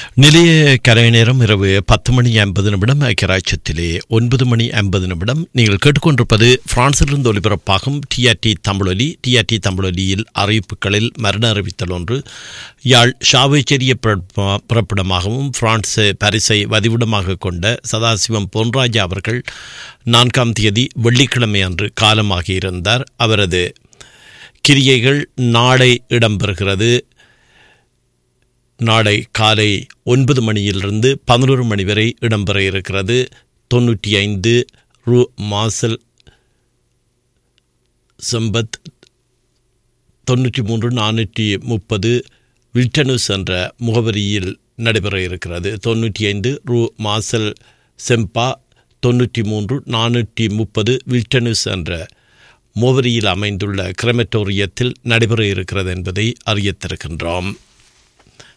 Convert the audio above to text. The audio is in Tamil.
நிலைய கரை நேரம் இரவு பத்து மணி ஐம்பது நிமிடம் ஐக்கியராட்சத்திலே ஒன்பது மணி ஐம்பது நிமிடம் நீங்கள் கேட்டுக்கொண்டிருப்பது பிரான்சிலிருந்து ஒலிபரப்பாகும் டிஆர்டி தமிழொலி டிஆர்டி தமிழொலியில் அறிவிப்புகளில் மரண அறிவித்தல் ஒன்று யாழ் ஷாவேச்சேரிய பிறப்ப- பிறப்பிடமாகவும் பிரான்ஸ் பாரிஸை வதிவிடமாக கொண்ட சதாசிவம் பொன்ராஜா அவர்கள் நான்காம் தேதி வெள்ளிக்கிழமை அன்று காலமாகியிருந்தார் அவரது கிரியைகள் நாளை இடம்பெறுகிறது நாளை காலை ஒன்பது மணியிலிருந்து பதினோரு மணி வரை இடம்பெற இருக்கிறது தொண்ணூற்றி ஐந்து ரூ மாசல் சம்பத் தொண்ணூற்றி மூன்று நானூற்றி முப்பது வில்டனுஸ் என்ற முகவரியில் நடைபெற இருக்கிறது தொண்ணூற்றி ஐந்து ரூ மாசல் செம்பா தொண்ணூற்றி மூன்று நானூற்றி முப்பது வில்டனுஸ் என்ற முகவரியில் அமைந்துள்ள கிரமட்டோரியத்தில் நடைபெற இருக்கிறது என்பதை அறியத்திருக்கின்றோம்